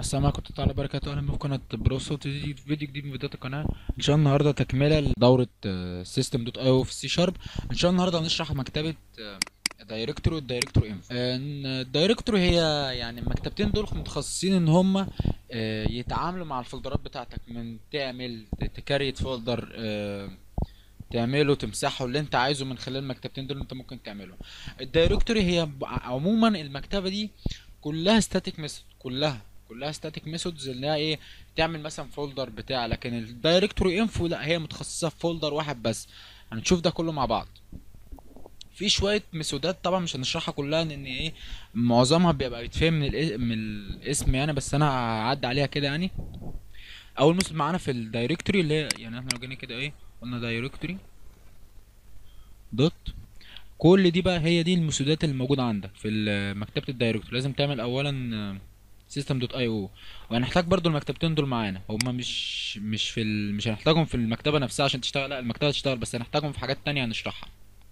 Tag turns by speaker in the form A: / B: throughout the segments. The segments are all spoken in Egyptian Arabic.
A: السلام عليكم ورحمة الله وبركاته أهلا بكم في قناة برو صوت جديد فيديو جديد من فيديوهات القناة إن شاء الله النهاردة تكملة لدورة سيستم دوت اي في السي شارب إن شاء الله النهاردة هنشرح مكتبة دايركتوري والدايركتوري انف الدايركتوري هي يعني المكتبتين دول متخصصين ان هم يتعاملوا مع الفولدرات بتاعتك من تعمل تكريت فولدر تعمله تمسحه اللي انت عايزه من خلال المكتبتين دول انت ممكن تعمله الدايركتوري هي عموما المكتبة دي كلها ستاتيك ميثود كلها كلها ستاتيك ميثودز اللي هي ايه تعمل مثلا فولدر بتاع لكن الدايركتوري انفو لا هي متخصصه في فولدر واحد بس هنشوف ده كله مع بعض في شويه ميثودات طبعا مش هنشرحها كلها لان ايه معظمها بيبقى يتفهم من, الاسم من الاسم يعني بس انا هعدي عليها كده يعني اول ميثود معانا في الدايركتوري اللي هي يعني احنا لو جينا كده ايه قلنا دايركتوري دوت كل دي بقى هي دي الميثودات اللي موجوده عندك في مكتبه الدايركتوري لازم تعمل اولا سيستم دوت اي او وهنحتاج برضو المكتبتين دول معانا هما مش مش في ال... مش هنحتاجهم في المكتبه نفسها عشان تشتغل لا المكتبه تشتغل بس هنحتاجهم في حاجات تانية هنشرحها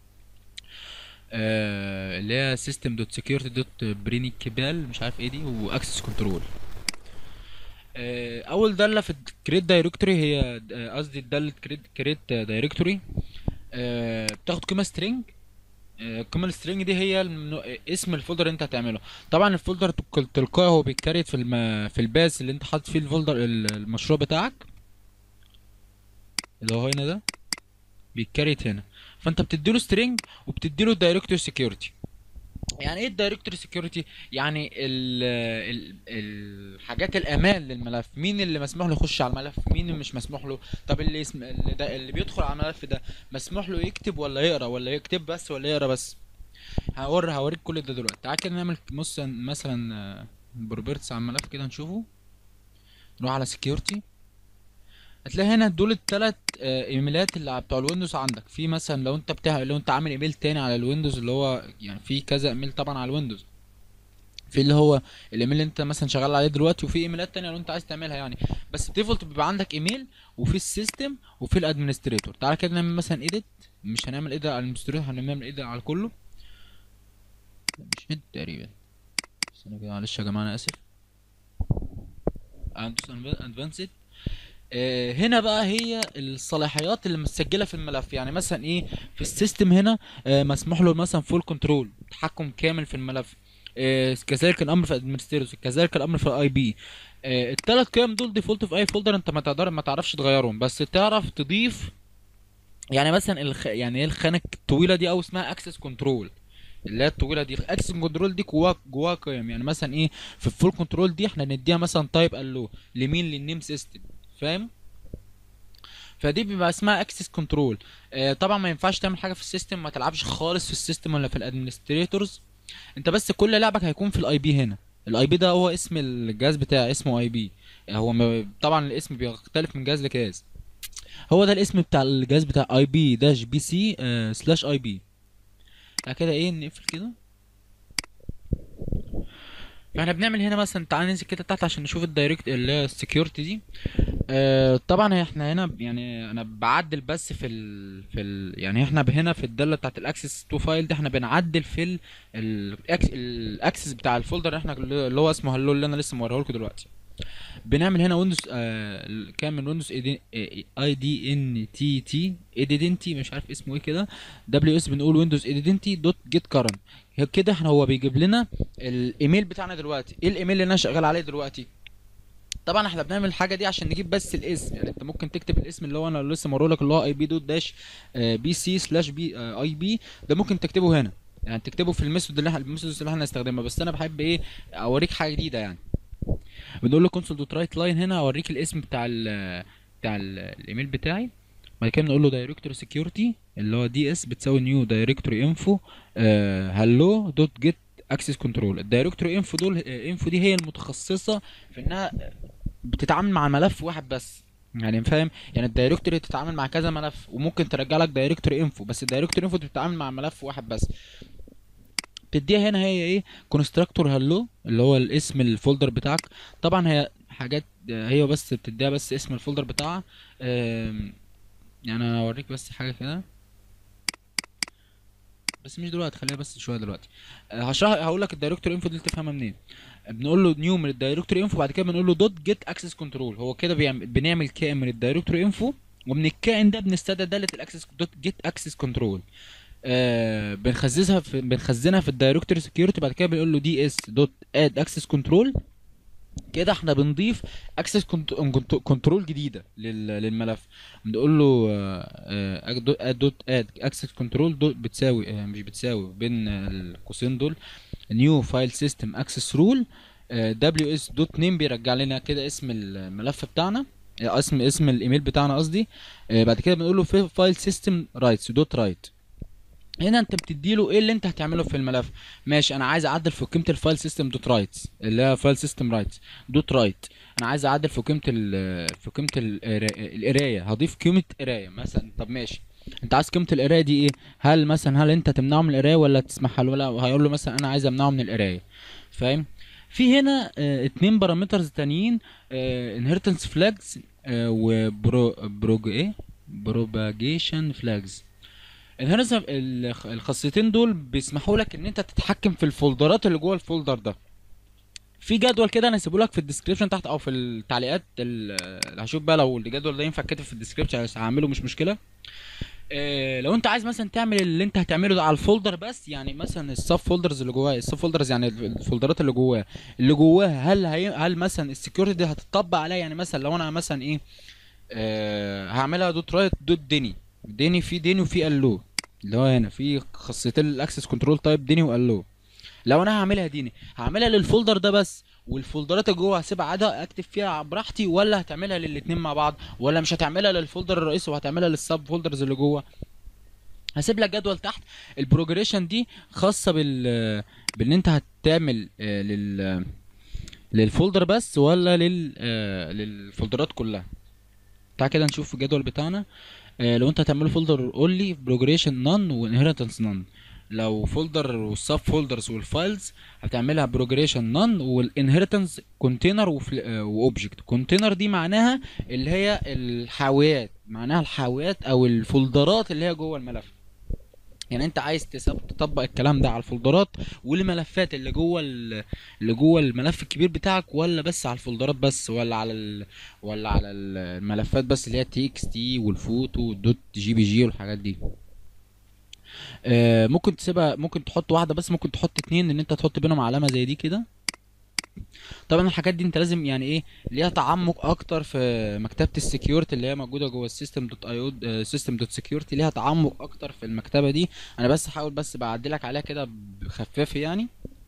A: آه اللي هي سيستم دوت سكيورتي دوت برينيكبال مش عارف ايه دي واكسس كنترول آه اول داله في الكريت دايركتوري هي قصدي آه داله كريت كريت دايركتوري آه بتاخد قيمه سترينج القيمه السترينج دي هي المنو... اسم الفولدر اللي انت هتعمله طبعا الفولدر تلقائي هو بيتكريت في الم... في الباس اللي انت حاطط فيه الفولدر المشروع بتاعك اللي هو هنا ده بيتكريت هنا فانت بتديله سترينج وبتديله دايركتوري سكيورتي يعني ايه الدايركتوري سكيورتي يعني ال ال الحاجات الامان للملف مين اللي مسموح له يخش على الملف مين اللي مش مسموح له طب اللي اسم اللي, ده اللي بيدخل على الملف ده مسموح له يكتب ولا يقرا ولا يكتب بس ولا يقرا بس هوري هوريك كل ده دلوقتي تعال كده نعمل مثلا بروبرتس على الملف كده نشوفه نروح على سكيورتي هتلاقي هنا دول التلات ايميلات اللي بتوع الويندوز عندك في مثلا لو انت بتاع لو انت عامل ايميل تاني على الويندوز اللي هو يعني في كذا ايميل طبعا على الويندوز في اللي هو الايميل اللي انت مثلا شغال عليه دلوقتي وفي ايميلات تانية لو انت عايز تعملها يعني بس الديفولت بيبقى عندك ايميل وفي السيستم وفي الادمنستريتور تعالى كده نعمل مثلا ايديت مش هنعمل ايديت على الادمنستريتور هنعمل ايديت على كله مش ايديت تقريبا استنى كده معلش يا جماعه انا اسف ادفانسد آه هنا بقى هي الصلاحيات اللي متسجله في الملف يعني مثلا ايه في السيستم هنا آه مسموح له مثلا فول كنترول تحكم كامل في الملف آه كذلك الامر في الادمنستريتور كذلك الامر في الاي بي الثلاث قيم دول ديفولت في اي فولدر انت ما تقدر ما تعرفش تغيرهم بس تعرف تضيف يعني مثلا الخ... يعني ايه الخانه الطويله دي او اسمها اكسس كنترول اللي هي الطويله دي اكسس كنترول دي جواها جواها قيم يعني مثلا ايه في الفول كنترول دي احنا نديها مثلا تايب الو لمين للنيم سيستم فاهم فدي بيبقى اسمها اكسس كنترول آه طبعا ما ينفعش تعمل حاجه في السيستم ما تلعبش خالص في السيستم ولا في الادمنستريتورز انت بس كل لعبك هيكون في الاي بي هنا الاي بي ده هو اسم الجهاز بتاعي اسمه اي بي هو م... طبعا الاسم بيختلف من جهاز لجهاز هو ده الاسم بتاع الجهاز بتاع اي بي داش بي سي آه سلاش اي بي كده ايه نقفل كده فاحنا بنعمل هنا مثلا تعال ننزل كده تحت عشان نشوف الدايركت اللي هي السكيورتي دي آه طبعا احنا هنا يعني انا بعدل بس في ال في ال يعني احنا هنا في الداله بتاعت الاكسس تو فايل دي احنا بنعدل في الاكسس بتاع الفولدر اللي احنا اللي هو اسمه هلو اللي انا لسه موريه لكم دلوقتي بنعمل هنا ويندوز آه كام من ويندوز اي دي ان تي تي ايدنتي مش عارف اسمه ايه كده دبليو اس بنقول ويندوز ايدنتي دوت جيت كارنت كده احنا هو بيجيب لنا الايميل بتاعنا دلوقتي ايه الايميل اللي انا شغال عليه دلوقتي طبعا احنا بنعمل الحاجه دي عشان نجيب بس الاسم يعني انت ممكن تكتب الاسم اللي هو انا لسه موريه لك اللي هو اي بي دوت داش بي سي سلاش بي اي بي ده ممكن تكتبه هنا يعني تكتبه في الميثود اللي احنا الميثود اللي احنا هنستخدمها بس انا بحب ايه اوريك حاجه جديده يعني بنقول له كونسول دوت رايت لاين هنا اوريك الاسم بتاع ال بتاع ال الايميل بتاعي بعد كده بنقول له دايركتوري سكيورتي اللي هو دي اس بتساوي نيو دايركتوري انفو هلو دوت جيت اكسس كنترول الدايركتوري انفو دول انفو دي هي المتخصصه في انها بتتعامل مع ملف واحد بس يعني فاهم يعني الدايركتوري تتعامل مع كذا ملف وممكن ترجع لك دايركتوري انفو بس الدايركتوري انفو بتتعامل مع ملف واحد بس بتديها هنا هي ايه كونستراكتور هلو اللي هو الاسم الفولدر بتاعك طبعا هي حاجات هي بس بتديها بس اسم الفولدر بتاعها يعني انا اوريك بس حاجه كده بس مش دلوقتي خليها بس شويه دلوقتي هشرح هقول لك الدايركتور انفو دي تفهمها منين بنقول له نيو من الدايركتوري انفو بعد كده بنقول له دوت جيت اكسس كنترول هو كده بيعمل بنعمل كائن من الدايركتوري انفو ومن الكائن ده بنستدعي داله الاكسس دوت جيت اكسس كنترول آه بنخزنها في بنخزنها في الدايركتوري سكيورتي بعد كده بنقول له دي اس دوت اد اكسس كنترول كده احنا بنضيف اكسس كنترول جديده لل- للملف بنقول له دوت اد اكسس كنترول بتساوي آه، مش بتساوي بين القوسين دول نيو فايل سيستم اكسس رول دبليو اس دوت نيم بيرجع لنا كده اسم الملف بتاعنا آه، اسم اسم الايميل بتاعنا قصدي آه، بعد كده بنقول له فايل سيستم رايتس دوت رايت هنا انت بتدي له ايه اللي انت هتعمله في الملف ماشي انا عايز اعدل في قيمه الفايل سيستم دوت رايتس اللي هي فايل سيستم رايتس دوت رايت انا عايز اعدل في قيمه ال في قيمه ال- القرايه هضيف قيمه قرايه مثلا طب ماشي انت عايز قيمه القرايه دي ايه هل مثلا هل انت تمنعه من القرايه ولا تسمحها له لا هيقول له مثلا انا عايز امنعه من القرايه فاهم في هنا اه اتنين بارامترز تانيين اه inheritance flags اه وبرو بروج ايه propagation flags الهرزة الخ- الخاصيتين دول بيسمحوا لك ان انت تتحكم في الفولدرات اللي جوه الفولدر ده في جدول كده انا هسيبه لك في الديسكريبشن تحت او في التعليقات ال- هشوف بقى لو الجدول ده ينفع كتب في الديسكريبشن هعمله مش مشكله آه، لو انت عايز مثلا تعمل اللي انت هتعمله ده على الفولدر بس يعني مثلا السب فولدرز اللي جواه السب فولدرز يعني الفولدرات اللي جواه اللي جواها هل هي هل مثلا السكيورتي دي هتطبق عليها يعني مثلا لو انا مثلا ايه آه هعملها دوت رايت دوت ديني ديني في ديني وفي الو اللي هو هنا في خاصيتين الاكسس كنترول تايب ديني والو لو انا هعملها ديني هعملها للفولدر ده بس والفولدرات اللي جوه هسيبها عادة اكتب فيها براحتي ولا هتعملها للاتنين مع بعض ولا مش هتعملها للفولدر الرئيسي وهتعملها للسب فولدرز اللي جوه هسيب لك جدول تحت البروجريشن دي خاصه بال بان انت هتعمل آه، لل للفولدر بس ولا لل آه، للفولدرات كلها تعال كده نشوف الجدول بتاعنا آه، لو انت هتعمله فولدر اونلي بروجريشن نون وانهيرتنس نون لو فولدر والسب فولدرز والفايلز هتعملها بروجريشن نون والانهيرتنس كونتينر واوبجكت كونتينر دي معناها اللي هي الحاويات معناها الحاويات او الفولدرات اللي هي جوه الملف يعني انت عايز تسب- تطبق الكلام ده على الفولدرات والملفات اللي جوه ال- اللي جوه الملف الكبير بتاعك ولا بس على الفولدرات بس ولا على ال... ولا على ال- الملفات بس اللي هي تي اكس تي والفوتو والدوت جي بي جي والحاجات دي آه، ممكن تسيبها ممكن تحط واحده بس ممكن تحط اتنين ان انت تحط بينهم علامه زي دي كده طبعا الحاجات دي انت لازم يعني ايه ليها تعمق اكتر في مكتبه السكيورتي اللي هي موجوده جوه السيستم دوت اي او سيستم دوت سكيورتي ليها تعمق اكتر في المكتبه دي انا بس هحاول بس بعدلك عليها كده بخفاف يعني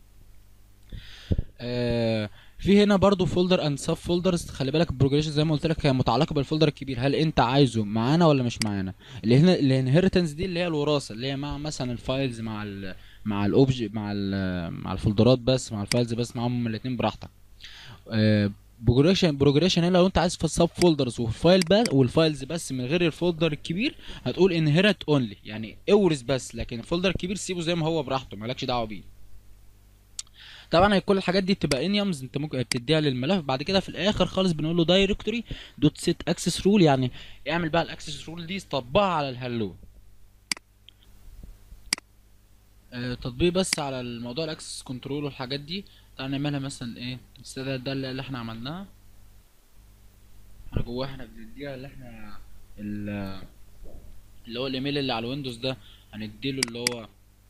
A: آه في هنا برضو فولدر اند سب فولدرز خلي بالك البروجريشن زي ما قلت لك هي متعلقه بالفولدر الكبير هل انت عايزه معانا ولا مش معانا اللي هنا الانهيرتنس دي اللي هي الوراثه اللي هي مع مثلا الفايلز مع ال مع الاوبج مع ال مع الفولدرات بس مع الفايلز بس معاهم الاثنين براحتك بروجريشن بروجريشن هنا لو انت عايز في السب فولدرز والفايل بس والفايلز بس من غير الفولدر الكبير هتقول انهيرت اونلي يعني اورث بس لكن الفولدر الكبير سيبه زي ما هو براحته مالكش دعوه بيه طبعا هي كل الحاجات دي بتبقى انيمز انت ممكن بتديها للملف بعد كده في الاخر خالص بنقول له دايركتوري دوت سيت اكسس رول يعني اعمل بقى الاكسس رول دي طبقها على الهلو آه، تطبيق بس على الموضوع الاكسس كنترول والحاجات دي تعالى نعملها مثلا ايه السادة ده اللي اللي احنا عملناها احنا جواه احنا بنديها اللي احنا ال- اللي هو الايميل اللي على الويندوز ده هنديله اللي هو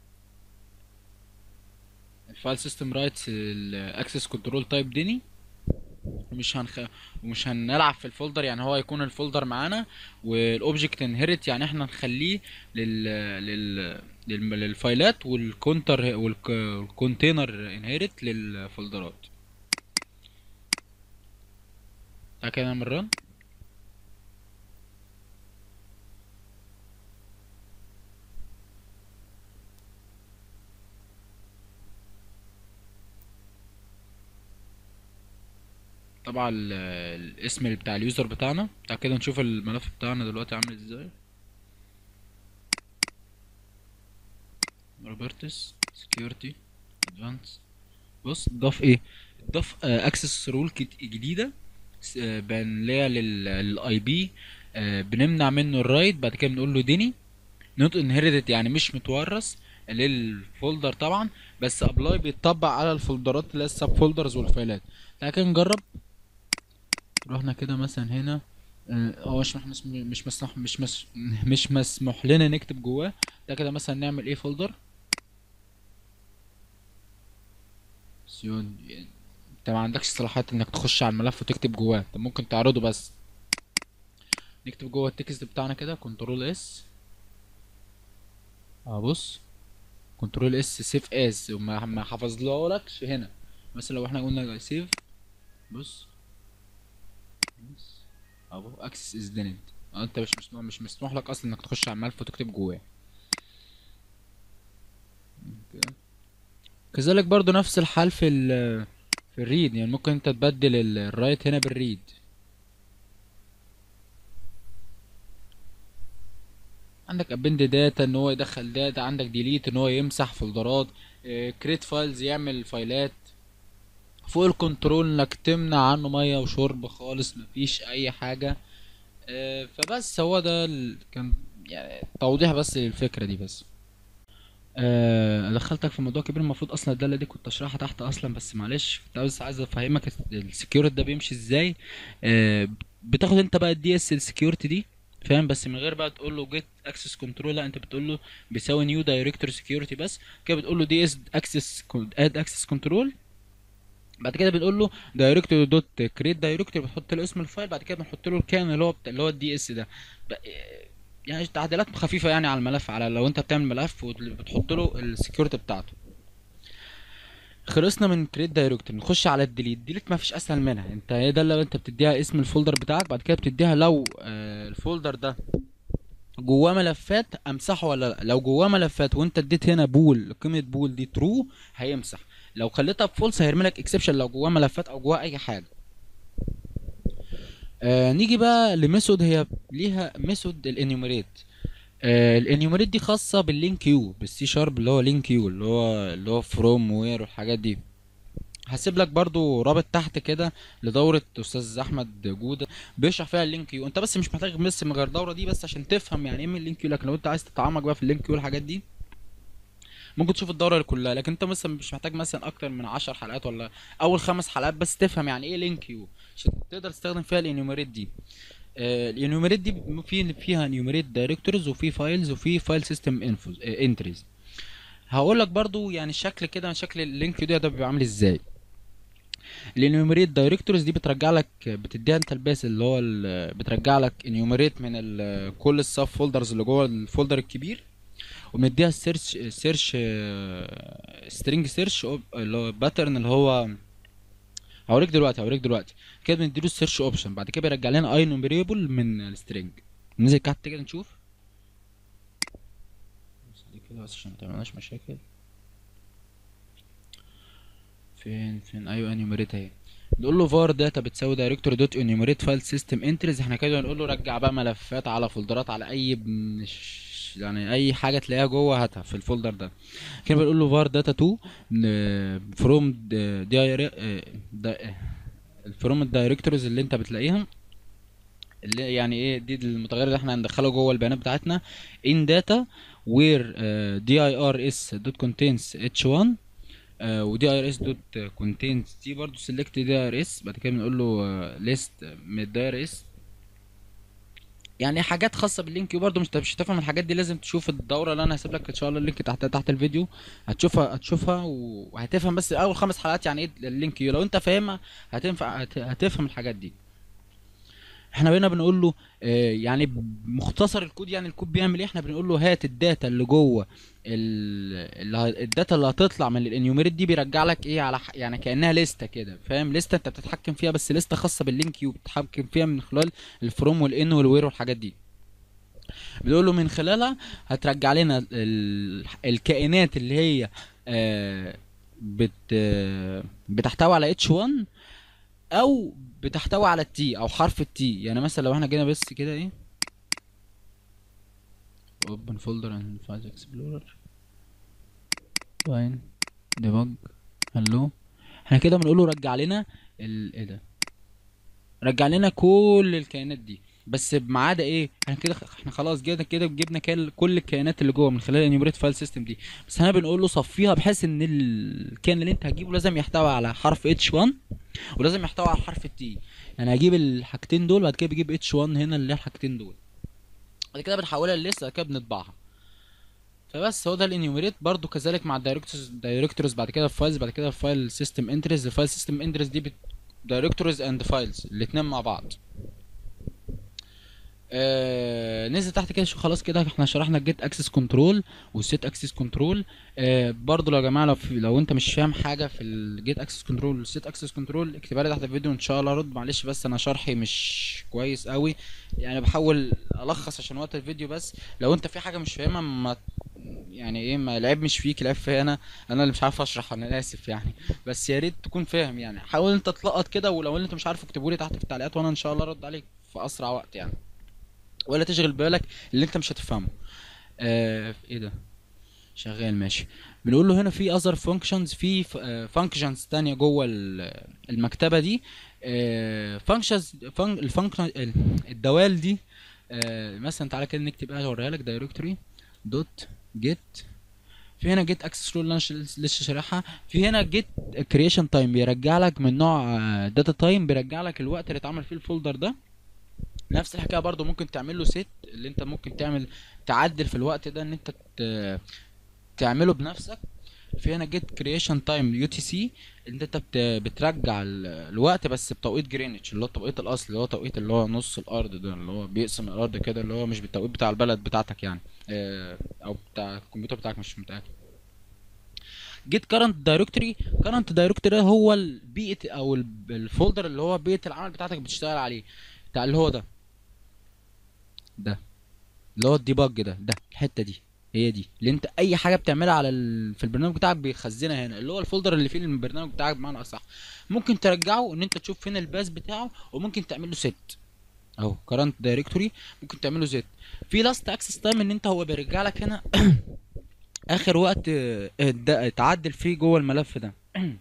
A: الفايل سيستم رايتس الاكسس كنترول تايب ديني ومش هنخ... ومش هنلعب في الفولدر يعني هو يكون الفولدر معانا والاوبجكت انهيرت يعني احنا نخليه لل... لل... لل... للفايلات والكونتر والكونتينر انهيرت للفولدرات تعالى كده نعمل رن طبعا ال- الاسم بتاع اليوزر بتاعنا تعالى كده نشوف الملف بتاعنا دلوقتي عامل ازاي روبرتس سكيورتي ادفانس بص ضاف ايه ضاف اكسس رول جديده س- آه، بنلاقيها للاي بي بنمنع منه الرايت بعد كده بنقول له ديني نوت انهيرتد يعني مش متورث للفولدر طبعا بس ابلاي بيتطبق على الفولدرات اللي هي السب فولدرز والفايلات لكن نجرب رحنا كده مثلا هنا اه هو مش مش مش مسموح مش مش مش مسموح لنا نكتب جواه ده كده مثلا نعمل ايه فولدر سيون يعني انت ما عندكش صلاحيات انك تخش على الملف وتكتب جواه انت ممكن تعرضه بس نكتب جوه التكست بتاعنا كده كنترول اس اه بص كنترول اس سيف از وما ما حفظلهولكش هنا مثلا لو احنا قلنا سيف بص بص اهو اكسس از دينيد انت مش مسموح مش مسموح لك اصلا انك تخش على الملف وتكتب جواه كده. كذلك برضو نفس الحال في ال في الريد يعني ممكن انت تبدل ال- الرايت هنا بالريد عندك ابند داتا ان هو يدخل داتا عندك ديليت ان هو يمسح فولدرات كريت فايلز يعمل فايلات فوق الكنترول انك تمنع عنه ميه وشرب خالص مفيش اي حاجه آه، فبس هو ده ال... كان يعني توضيح بس للفكره دي بس آه، دخلتك في موضوع كبير المفروض اصلا الداله دي كنت اشرحها تحت اصلا بس معلش كنت بس عايز افهمك السكيورتي ده بيمشي ازاي آه، بتاخد انت بقى الدي اس السكيورتي دي فاهم بس من غير بقى تقول له جيت اكسس كنترول لا انت بتقول له بيساوي نيو دايركتور سكيورتي بس كده بتقول له دي اس اكسس اد اكسس كنترول بعد كده بنقول له دايركتور دوت كريت دايركتور بتحط له اسم الفايل بعد كده بنحط له الكان اللي هو بتا... اللي هو الدي اس ده ب... يعني تعديلات خفيفه يعني على الملف على لو انت بتعمل ملف وبتحط له السكيورتي بتاعته خلصنا من كريت دايركتور نخش على الديليت ديليت ما فيش اسهل منها انت هي ده اللي انت بتديها اسم الفولدر بتاعك بعد كده بتديها لو آه، الفولدر ده جواه ملفات امسحه ولا لا لو جواه ملفات وانت اديت هنا بول قيمه بول دي ترو هيمسح لو خليتها بفولس هيرمي لك اكسبشن لو جواه ملفات او جواه اي حاجه آه نيجي بقى لميثود هي ليها ميثود الانيوميريت آه الانيوميريت دي خاصه باللينك كيو بالسي شارب اللي هو لينك كيو اللي هو اللي هو فروم وير والحاجات دي هسيب لك برضو رابط تحت كده لدورة استاذ احمد جودة بيشرح فيها اللينك كيو انت بس مش محتاج بس من غير الدورة دي بس عشان تفهم يعني ايه من اللينك كيو لكن لو انت عايز تتعمق بقى في اللينك كيو والحاجات دي ممكن تشوف الدورة كلها لكن انت مثلا مش محتاج مثلا اكتر من عشر حلقات ولا اول خمس حلقات بس تفهم يعني ايه لينك كيو عشان تقدر تستخدم فيها الانيوميريت دي الانيوميريت دي في فيها انيوميريت دايركتورز وفي فايلز وفي فايل سيستم انتريز هقول لك برضو يعني الشكل كده شكل اللينك كيو ده ده بيبقى عامل ازاي الانيوميريت دايركتورز دي بترجع لك بتديها انت الباس اللي هو ال- بترجع لك انيوميريت من ال- كل السب فولدرز اللي جوه الفولدر الكبير ومديها السيرش سيرش سترينج سيرش اللي هو باترن اللي هو هوريك دلوقتي هوريك دلوقتي كده بنديله السيرش اوبشن بعد كده بيرجع لنا اي نوميريبل من السترينج ننزل تحت كده نشوف بس دي كده بس عشان ما تعملناش مشاكل فين فين ايوه انيوميريت اهي نقول له var data بتساوي directory dot enumerate file system entries احنا كده نقول له رجع بقى ملفات على فولدرات على اي مش يعني اي حاجه تلاقيها جوه هاتها في الفولدر ده كده بنقول له var data to ن- from the dir- آه، دا- from الدايركتوريز اللي انت بتلاقيها اللي يعني ايه دي المتغير اللي احنا هندخله جوه البيانات بتاعتنا in data where uh, dirs dot contains h1 ودي ار اس دوت كونتينز دي برضو سيلكت دي ار اس بعد كده بنقول له ليست من الدي ار اس يعني حاجات خاصه باللينك كيو برضو مش مش هتفهم الحاجات دي لازم تشوف الدوره اللي انا هسيب لك ان شاء الله اللينك تحت تحت الفيديو هتشوفها هتشوفها وهتفهم بس اول خمس حلقات يعني ايه اللينك كيو لو انت فاهمها هتنفع هت- هتفهم الحاجات دي احنا بقينا بنقول له آه، يعني مختصر الكود يعني الكود بيعمل ايه احنا بنقول له هات الداتا اللي جوه ال- اللي ه- الداتا اللي هتطلع من الانيوميريت دي بيرجع لك ايه على ح- يعني كانها لسته كده فاهم لسته انت بتتحكم فيها بس لسته خاصه باللينك كيو بتتحكم فيها من خلال الفروم والان والوير والحاجات دي بنقول له من خلالها هترجع لنا ال- الكائنات اللي هي آه، بت آه، بتحتوي على اتش 1 او بتحتوي على التي او حرف التي يعني مثلا لو احنا جينا بس كده ايه open folder and file explorer فاين debug hello احنا كده بنقول له رجع لنا ال... ايه ده رجع لنا كل الكائنات دي بس ما عدا ايه احنا كده احنا خلاص كده كده جبنا كل كل الكائنات اللي جوه من خلال الانيوميريت فايل سيستم دي بس احنا بنقول له صفيها بحيث ان الكائن اللي انت هتجيبه لازم يحتوي على حرف اتش 1 ولازم يحتوي على حرف التي يعني هجيب الحاجتين دول بعد كده بجيب اتش 1 هنا اللي هي الحاجتين دول بعد كده بنحولها لليست بعد كده بنطبعها فبس هو ده الانيوميريت برضو كذلك مع الدايركتورز دايركتورز بعد كده الفايلز بعد كده الفايل سيستم انترز الفايل سيستم انترز دي دايركتورز اند فايلز الاتنين مع بعض آه ننزل تحت كده شو خلاص كده احنا شرحنا الجيت اكسس كنترول والسيت اكسس كنترول آه برضو لو يا جماعه لو في لو انت مش فاهم حاجه في الجيت اكسس كنترول والسيت اكسس كنترول اكتبها لي تحت الفيديو ان شاء الله ارد معلش بس انا شرحي مش كويس قوي يعني بحاول الخص عشان وقت الفيديو بس لو انت في حاجه مش فاهمها ما يعني ايه ما العيب مش فيك العيب فيا انا انا اللي مش عارف اشرح انا اسف يعني بس يا ريت تكون فاهم يعني حاول انت تلقط كده ولو انت مش عارف اكتبه لي تحت في التعليقات وانا ان شاء الله ارد عليك في اسرع وقت يعني ولا تشغل بالك اللي انت مش هتفهمه آه ايه ده شغال ماشي بنقول له هنا في اذر فانكشنز في فانكشنز تانية جوه ال- المكتبه دي فانكشنز الفانكشن الدوال دي آه، مثلا تعالى كده نكتب ايه اوريها لك دايركتوري دوت جيت في هنا جيت اكسس رول اللي انا ش- لسه شارحها في هنا جيت كرييشن تايم بيرجع لك من نوع داتا تايم بيرجع لك الوقت اللي اتعمل فيه الفولدر ده نفس الحكايه برضو ممكن تعمل له سيت اللي انت ممكن تعمل تعدل في الوقت ده ان انت ت- تعمله بنفسك في هنا جيت كرييشن تايم يو تي سي ان انت بت- بترجع ال- الوقت بس بتوقيت جرينتش اللي هو التوقيت الاصلي اللي هو توقيت اللي هو نص الارض ده اللي هو بيقسم الارض كده اللي هو مش بالتوقيت بتاع البلد بتاعتك يعني آه، او بتاع الكمبيوتر بتاعك مش متاكد جيت كارنت دايركتوري كارنت دايركتوري ده هو البيئه او ال- الفولدر اللي هو بيئه العمل بتاعتك بتشتغل عليه بتاع اللي هو ده ده اللي هو الديباج ده ده الحته دي هي دي اللي انت اي حاجه بتعملها على ال... في البرنامج بتاعك بيخزنها هنا اللي هو الفولدر اللي فيه البرنامج بتاعك بمعنى اصح ممكن ترجعه ان انت تشوف فين الباس بتاعه وممكن تعمل له سيت اهو كرنت دايركتوري ممكن تعمل له سيت في لاست اكسس تايم ان انت هو بيرجع لك هنا اخر وقت اه، اه، اتعدل فيه جوه الملف ده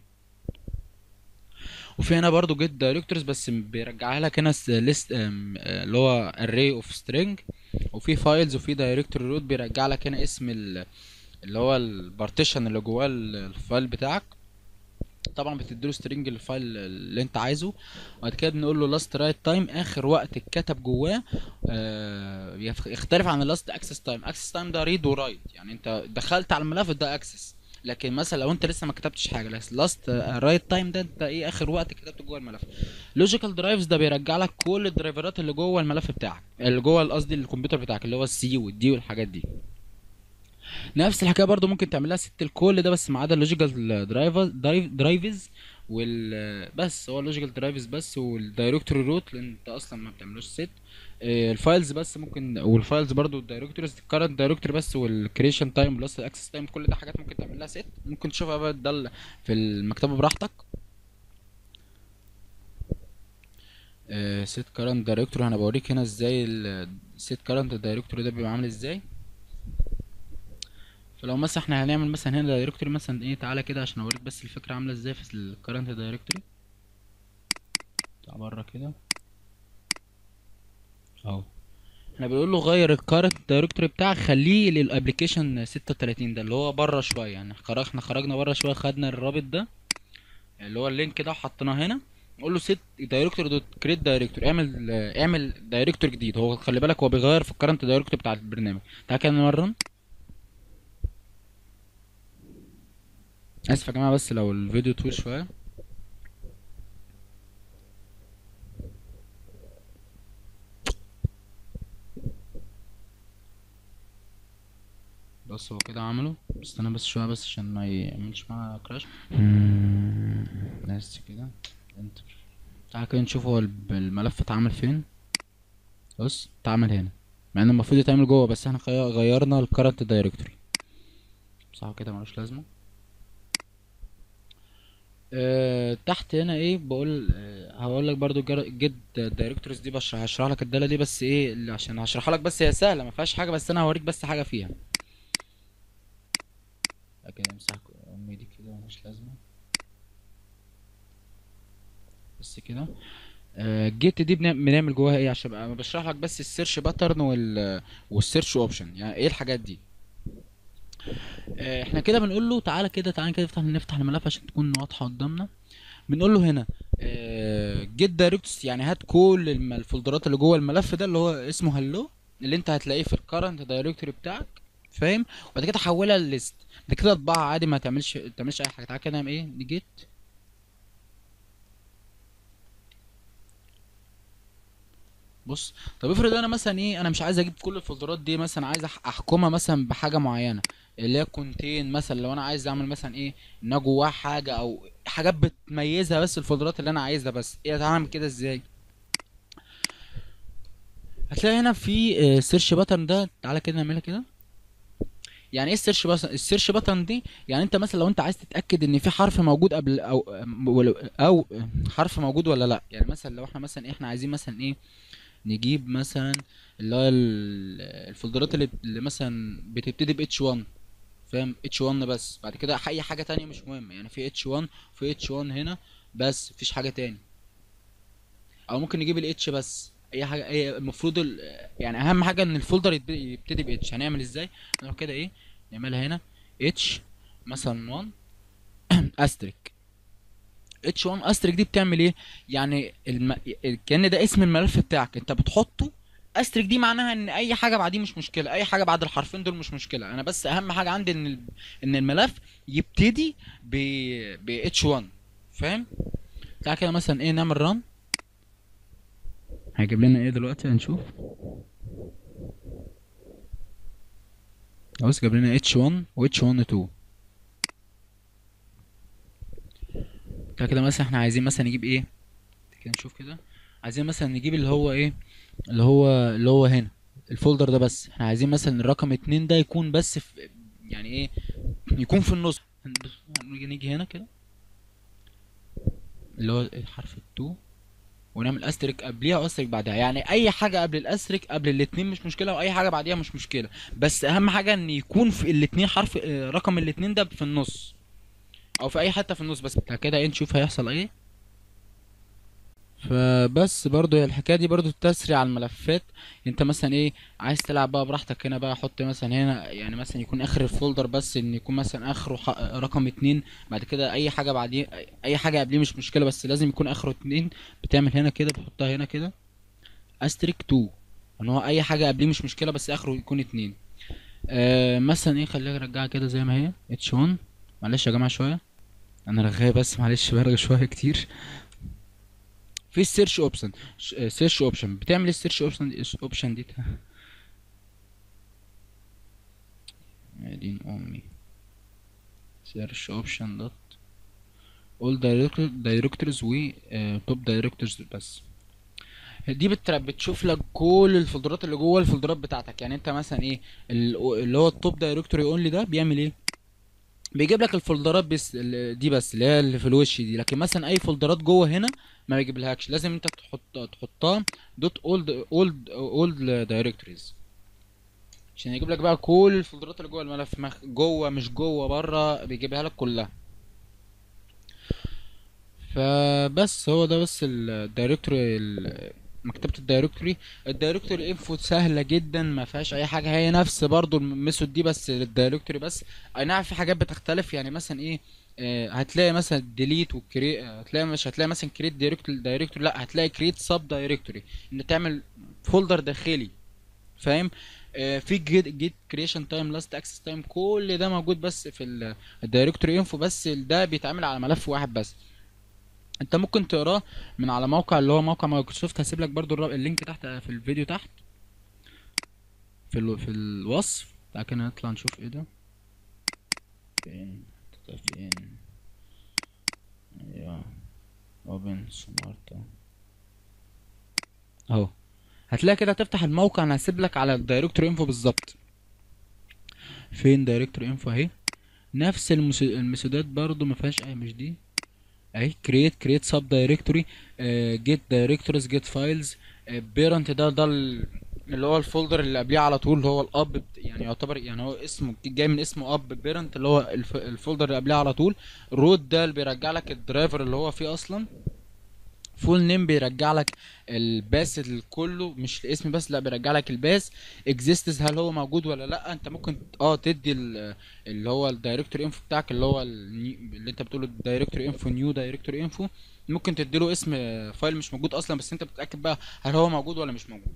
A: وفي هنا برضو جيت دايركتورز بس بيرجعها لك هنا ليست اللي هو array اوف string وفي فايلز وفي دايركتوري روت بيرجع لك هنا اسم ال- اللي هو البارتيشن اللي جواه ال- الفايل بتاعك طبعا بتديله سترينج الفايل اللي انت عايزه وبعد كده بنقول له لاست رايت تايم اخر وقت اتكتب جواه آه يخ- يختلف عن اللاست اكسس تايم اكسس تايم ده ريد ورايت يعني انت دخلت على الملف ده اكسس لكن مثلا لو انت لسه ما كتبتش حاجه لاست رايت تايم ده انت ايه اخر وقت كتبته جوه الملف لوجيكال درايفز ده بيرجع لك كل الدرايفرات اللي جوه الملف بتاعك اللي جوه قصدي الكمبيوتر بتاعك اللي هو السي والدي والحاجات دي نفس الحكايه برضو ممكن تعملها ست الكل ده بس ما عدا اللوجيكال درايفر درايفز وال بس هو اللوجيكال درايفز بس والدايركتوري روت لان انت اصلا ما بتعملوش ست الفايلز بس ممكن والفايلز برضو الدايركتوريز الكارنت دايركتوري بس والكريشن تايم بلس الاكسس تايم كل ده حاجات ممكن تعمل لها ست ممكن تشوفها بقى ده ال- في المكتبه براحتك سيت كارنت دايركتوري انا بوريك هنا ازاي السيت كارنت دايركتوري ده بيبقى عامل ازاي فلو مثلا احنا هنعمل مثلا هنا دايركتوري مثلا ايه تعالى كده عشان اوريك بس الفكره عامله ازاي في الكرنت دايركتوري بتاع بره كده اهو احنا بنقول له غير الكارنت دايركتوري بتاعك خليه للابلكيشن 36 ده اللي هو بره شويه يعني خرج احنا خرجنا بره شويه خدنا الرابط ده اللي هو اللينك ده وحطيناه هنا نقول له سيت دايركتور دوت كريت دايركتور اعمل اعمل دايركتور جديد هو خلي بالك هو بيغير في الكرنت دايركتور بتاع البرنامج تعالى كده نمرن اسف يا جماعه بس لو الفيديو طويل شويه بس هو كده عمله استنى بس شويه بس عشان ما يعملش معايا كراش بس كده انتر تعالى كده نشوف هو الب- الملف اتعمل فين بص اتعمل هنا مع ان المفروض يتعمل جوه بس احنا خي- غيرنا الكرنت دايركتوري صح كده ملوش لازمه أه تحت هنا ايه بقول أه هقول لك برضو جيت دايركتوريز دي بشرح هشرح لك الداله دي بس ايه اللي عشان هشرحها لك بس هي سهله ما فيهاش حاجه بس انا هوريك بس حاجه فيها كده امسح امي دي كده ملهاش لازمه بس كده الجيت دي بنعمل, بنعمل جواها ايه عشان انا بشرح لك بس السيرش باترن وال والسيرش اوبشن يعني ايه الحاجات دي آه، احنا كده بنقول له تعالى كده تعالى كده نفتح نفتح الملف عشان تكون واضحه قدامنا بنقول له هنا جيت دايركتس يعني هات كل الم- الفولدرات اللي جوه الملف ده اللي هو اسمه هلو اللي انت هتلاقيه في الكرنت دايركتوري بتاعك فاهم وبعد كده حولها لليست بعد كده اطبعها عادي ما تعملش تعملش اي حاجه تعالى كده نعمل ايه نجيت بص طب افرض انا مثلا ايه انا مش عايز اجيب كل الفولدرات دي مثلا عايز أح- احكمها مثلا بحاجه معينه اللي هي كونتين مثلا لو انا عايز اعمل مثلا ايه ان جواها حاجه او حاجات بتميزها بس الفولدرات اللي انا عايزها بس ايه هعمل كده ازاي هتلاقي هنا في سيرش باترن ده تعالى كده نعملها كده يعني ايه السيرش باترن السيرش باترن دي يعني انت مثلا لو انت عايز تتاكد ان في حرف موجود قبل او او, أو حرف موجود ولا لا يعني مثلا لو احنا مثلا احنا عايزين مثلا ايه نجيب مثلا اللي هو ال- الفولدرات اللي, اللي مثلا بتبتدي ب H1 فاهم H1 بس بعد كده اي حاجه تانية مش مهمه يعني في H1 في H1 هنا بس مفيش حاجه تاني او ممكن نجيب ال H بس اي حاجه اي المفروض ال... يعني اهم حاجه ان الفولدر يتب- يبتدي ب H هنعمل ازاي نروح كده ايه نعملها هنا H مثلا 1 استريك H1 استريك دي بتعمل ايه يعني الم... كأن ده اسم الملف بتاعك انت بتحطه استريك دي معناها ان اي حاجه بعديه مش مشكله اي حاجه بعد الحرفين دول مش مشكله انا بس اهم حاجه عندي ان ال... ان الملف يبتدي ب ب H1 فاهم تعالى كده مثلا ايه نعمل ران هيجيب لنا ايه دلوقتي هنشوف بص جاب لنا H1 و H1 2 تعالى كده مثلا احنا عايزين مثلا نجيب ايه كده نشوف كده عايزين مثلا نجيب اللي هو ايه اللي هو اللي هو هنا الفولدر ده بس احنا عايزين مثلا الرقم اتنين ده يكون بس في يعني ايه يكون في النص نيجي نيجي هنا كده اللي هو حرف التو ونعمل استريك قبليها واستريك بعدها يعني اي حاجه قبل الاستريك قبل الاتنين مش مشكله واي حاجه بعديها مش مشكله بس اهم حاجه ان يكون في الاتنين حرف اه، رقم الاتنين ده في النص او في اي حته في النص بس بعد كده ايه نشوف هيحصل ايه فبس برضو هي الحكايه دي برضو تسري الملفات انت مثلا ايه عايز تلعب بقى براحتك هنا بقى حط مثلا هنا يعني مثلا يكون اخر الفولدر بس ان يكون مثلا اخره ح- رقم اتنين بعد كده اي حاجه بعديه اي حاجه قبليه مش مشكله بس لازم يكون اخره اتنين بتعمل هنا كده بتحطها هنا كده استريك 2 ان هو اي حاجه قبليه مش مشكله بس اخره يكون اتنين آه مثلا ايه خليها ارجعها كده زي ما هي اتش 1 معلش يا جماعه شويه انا رغاية بس معلش برغي شويه كتير في السيرش اوبشن سيرش اوبشن بتعمل ايه السيرش اوبشن دي اوبشن دي يا دين امي سيرش اوبشن دوت اول دايركتورز و توب دايركتورز بس دي بتر... بتشوف لك كل الفولدرات اللي جوه الفولدرات بتاعتك يعني انت مثلا ايه ال- اللي هو التوب دايركتوري اونلي ده بيعمل ايه بيجيب لك الفولدرات بس ال- دي بس اللي هي اللي في الوش دي لكن مثلا اي فولدرات جوه هنا ما بيجيبلهاش لازم انت تحط تحطها دوت اولد اولد اولد دايركتوريز عشان يجيب لك بقى كل الفولدرات اللي جوه الملف مخ- جوه مش جوه بره بيجيبها لك كلها فبس هو ده بس الدايركتوري مكتبة الدايركتوري الدايركتوري انفو سهلة جدا ما فيهاش اي حاجة هي نفس برضو الميثود دي بس للدايركتوري بس اي نعم في حاجات بتختلف يعني مثلا ايه آه، هتلاقي مثلا ديليت وكري هتلاقي مش هتلاقي مثلا كريت دايركتوري دايركتوري لا هتلاقي كريت سب دايركتوري ان تعمل فولدر داخلي فاهم آه، في جيت جيت كريشن تايم لاست اكسس تايم كل ده موجود بس في الدايركتوري انفو بس ده بيتعمل على ملف واحد بس انت ممكن تقراه من على موقع اللي هو موقع مايكروسوفت هسيب لك برضو الر- اللينك تحت في الفيديو تحت في ال... في الوصف تعالى كده نطلع نشوف ايه ده فين ده فين ايوه اوبن سمارت اهو هتلاقي كده تفتح الموقع انا هسيب لك على الدايركتوري انفو بالظبط فين دايركتوري انفو اهي نفس المس- الميثودات برضو ما فيهاش اي مش دي اهي كريت كريت سب دايركتوري جيت دايركتوريز جيت فايلز بيرنت ده ده ال- اللي هو الفولدر اللي قبليه على طول اللي هو الاب بت- يعني يعتبر يعني هو اسمه جاي من اسمه اب بيرنت اللي هو الف- الفولدر اللي قبليه على طول رود ده اللي بيرجع لك الدرايفر اللي هو فيه اصلا فول نيم بيرجع لك الباس كله مش الاسم بس لا بيرجع لك الباس اكزيستس هل هو موجود ولا لا انت ممكن اه تدي ال- اللي هو الدايركتوري انفو بتاعك اللي هو ال- اللي انت بتقوله الدايركتوري انفو نيو دايركتوري انفو ممكن تديله اسم فايل مش موجود اصلا بس انت بتتاكد بقى هل هو موجود ولا مش موجود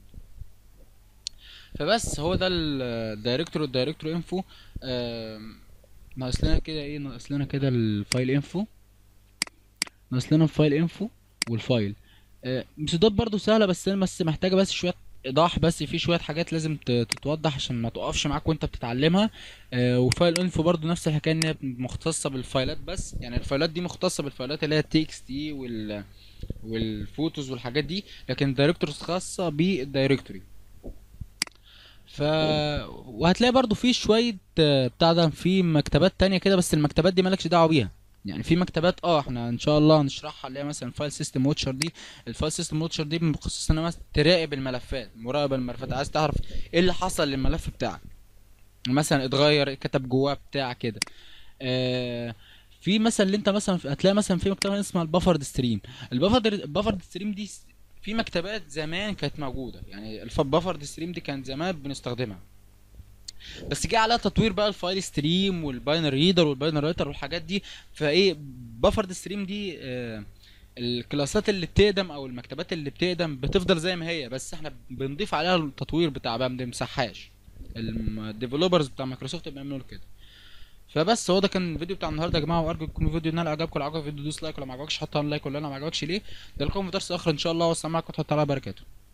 A: فبس هو ده الدايركتور والدايركتور انفو ناقص لنا كده ايه ناقص لنا كده الفايل انفو ناقص لنا الفايل انفو والفايل آه، مسودات برضو سهله بس انا بس محتاجه بس شويه ايضاح بس في شويه حاجات لازم ت- تتوضح عشان ما تقفش معاك وانت بتتعلمها آه، وفايل انفو برضو نفس الحكايه ان هي مختصه بالفايلات بس يعني الفايلات دي مختصه بالفايلات اللي هي التي اكس تي وال والفوتوز والحاجات دي لكن الدايركتورز خاصه بالدايركتوري ف وهتلاقي برضو في شويه آه، بتاع ده في مكتبات تانية كده بس المكتبات دي مالكش دعوه بيها يعني في مكتبات اه احنا ان شاء الله هنشرحها اللي هي مثلا فايل سيستم واتشر دي الفايل سيستم واتشر دي مخصص انها مثلا تراقب الملفات مراقبه الملفات عايز تعرف ايه اللي حصل للملف بتاعك مثلا اتغير كتب جواه بتاع كده آه في مثلا اللي انت مثلا هتلاقي مثلا في مكتبه اسمها البفرد ستريم البفرد البفرد ستريم دي س- في مكتبات زمان كانت موجوده يعني البفرد ستريم دي كانت زمان بنستخدمها بس جه عليها تطوير بقى الفايل ستريم والباينر ريدر والباينر رايتر والحاجات دي فايه بفرد ستريم دي آه الكلاسات اللي بتقدم او المكتبات اللي بتقدم بتفضل زي ما هي بس احنا بنضيف عليها التطوير بتاع بقى ما بنمسحهاش الديفلوبرز بتاع مايكروسوفت بيعملوا كده فبس هو ده كان الفيديو بتاع النهارده يا جماعه وارجو يكون الفيديو نال اعجابكم لو عجبك الفيديو دوس لايك ولو ما عجبكش حط لايك ولا انا ما عجبكش ليه ده لكم في درس اخر ان شاء الله والسلام عليكم ورحمه الله وبركاته